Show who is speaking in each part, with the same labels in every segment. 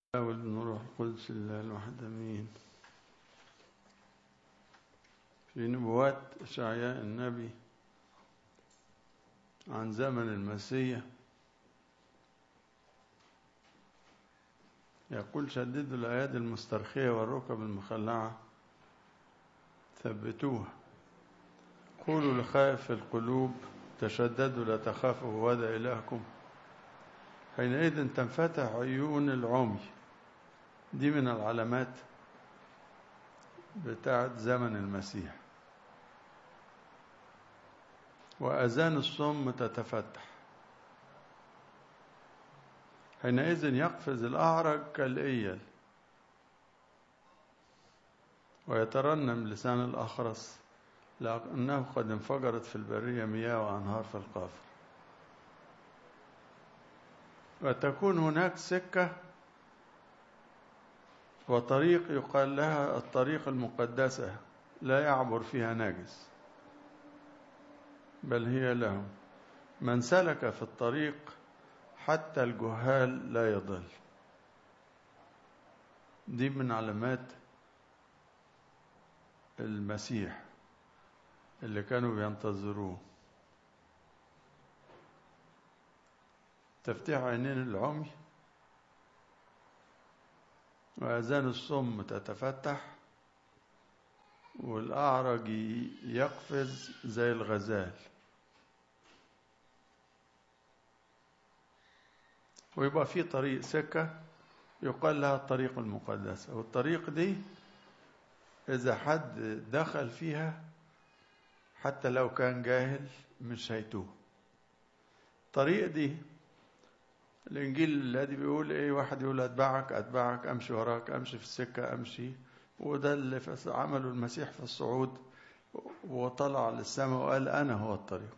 Speaker 1: والابن روح القدس الله الواحد امين في نبوات اشعياء النبي عن زمن المسيح يقول شددوا الايادي المسترخيه والركب المخلعه ثبتوها قولوا لخائف القلوب تشددوا لا تخافوا هو هذا الهكم حينئذ تنفتح عيون العمي دي من العلامات بتاعت زمن المسيح وأذان الصم تتفتح حينئذ يقفز الأعرج كالإيل ويترنم لسان الأخرس لأنه قد انفجرت في البرية مياه وأنهار في القافر وتكون هناك سكة وطريق يقال لها الطريق المقدسة لا يعبر فيها ناجس بل هي لهم من سلك في الطريق حتى الجهال لا يضل دي من علامات المسيح اللي كانوا بينتظروه تفتح عينين العمي وأذان الصم تتفتح والأعرج يقفز زي الغزال ويبقى في طريق سكة يقال لها الطريق المقدسة والطريق دي إذا حد دخل فيها حتى لو كان جاهل مش هيتوه الطريق دي الانجيل الذي بيقول ايه واحد يقول اتبعك اتبعك امشي وراك امشي في السكه امشي وده اللي عمله المسيح في الصعود وطلع للسماء وقال انا هو الطريق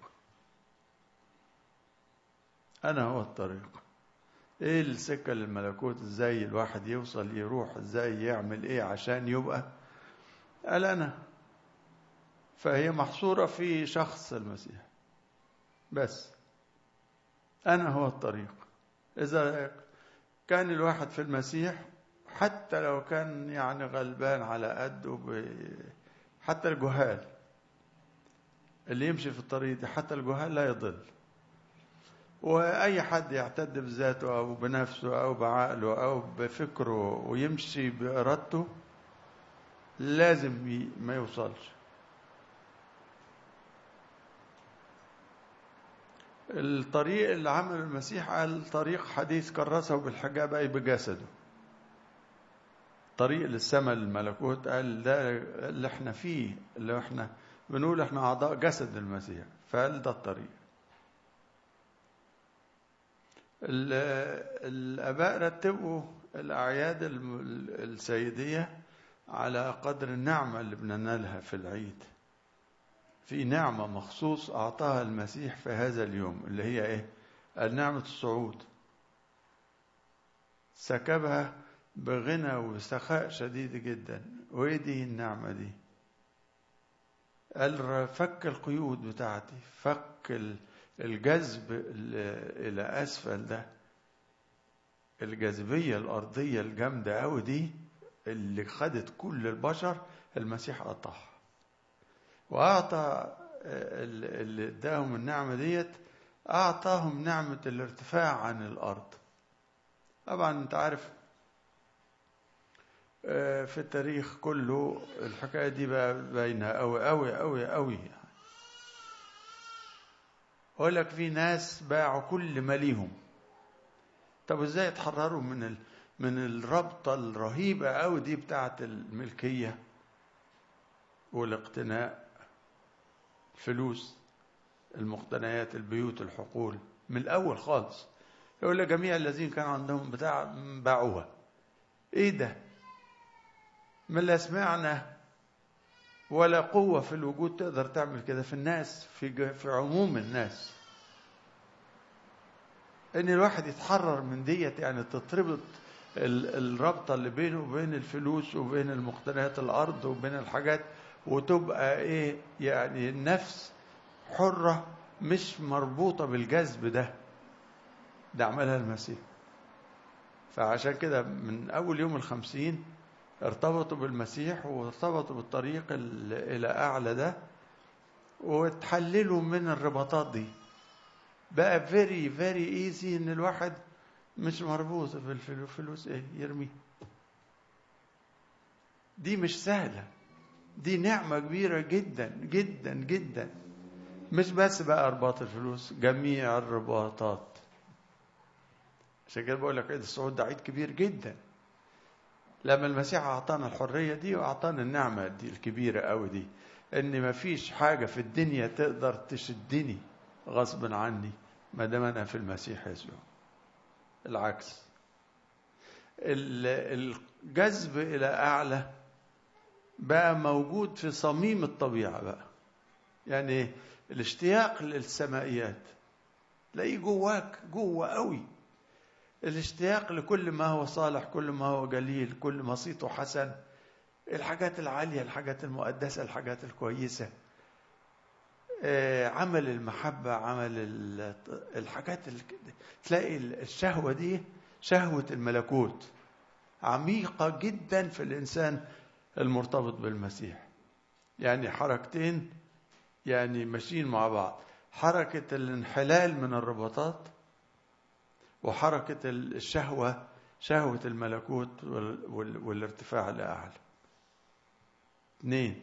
Speaker 1: انا هو الطريق ايه السكه للملكوت ازاي الواحد يوصل يروح ازاي يعمل ايه عشان يبقى قال انا فهي محصوره في شخص المسيح بس انا هو الطريق إذا كان الواحد في المسيح حتى لو كان يعني غلبان على قده ب... حتى الجهال اللي يمشي في الطريق دي حتى الجهال لا يضل وأي حد يعتد بذاته أو بنفسه أو بعقله أو بفكره ويمشي بإرادته لازم ما يوصلش الطريق اللي عمله المسيح قال طريق حديث كرسه بالحجاب أي بجسده طريق للسماء للملكوت قال ده اللي احنا فيه اللي احنا بنقول احنا أعضاء جسد المسيح فقال ده الطريق الآباء رتبوا الأعياد السيدية على قدر النعمة اللي بننالها في العيد في نعمة مخصوص أعطاها المسيح في هذا اليوم اللي هي إيه؟ نعمة الصعود سكبها بغنى وسخاء شديد جدا وإيه دي النعمة دي؟ قال فك القيود بتاعتي فك الجذب إلى أسفل ده الجاذبية الأرضية الجامدة أوي دي اللي خدت كل البشر المسيح قطعها وأعطى اللي اداهم النعمة ديت أعطاهم نعمة الارتفاع عن الأرض طبعا أنت عارف في التاريخ كله الحكاية دي بقى باينة أوي أوي أوي أوي يعني أقول لك في ناس باعوا كل ما ليهم طب ازاي يتحرروا من ال... من الرابطة الرهيبة أوي دي بتاعت الملكية والاقتناء الفلوس المقتنيات البيوت الحقول من الأول خالص يقول لك جميع الذين كان عندهم بتاع باعوها ايه ده ما لا سمعنا ولا قوة في الوجود تقدر تعمل كده في الناس في في عموم الناس ان الواحد يتحرر من ديت يعني تتربط الرابطة اللي بينه وبين الفلوس وبين المقتنيات الأرض وبين الحاجات وتبقى ايه يعني النفس حرة مش مربوطة بالجذب ده ده عملها المسيح فعشان كده من أول يوم الخمسين ارتبطوا بالمسيح وارتبطوا بالطريق إلى أعلى ده وتحللوا من الرباطات دي بقى فيري فيري ايزي ان الواحد مش مربوط بالفلوس ايه يرمي دي مش سهلة دي نعمة كبيرة جدا جدا جدا مش بس بقى ارباط الفلوس جميع الرباطات عشان كده بقول لك عيد الصعود ده عيد كبير جدا لما المسيح اعطانا الحريه دي واعطانا النعمه دي الكبيره قوي دي ان مفيش حاجه في الدنيا تقدر تشدني غصب عني ما دام انا في المسيح يسوع العكس الجذب الى اعلى بقى موجود في صميم الطبيعه بقى يعني الاشتياق للسمائيات تلاقيه جواك جوه قوي الاشتياق لكل ما هو صالح كل ما هو جليل كل ما صيته حسن الحاجات العالية الحاجات المقدسة الحاجات الكويسة عمل المحبة عمل الحاجات تلاقي الشهوة دي شهوة الملكوت عميقة جدا في الإنسان المرتبط بالمسيح يعني حركتين يعني ماشيين مع بعض حركة الانحلال من الرباطات وحركة الشهوة شهوة الملكوت والارتفاع لأعلى اثنين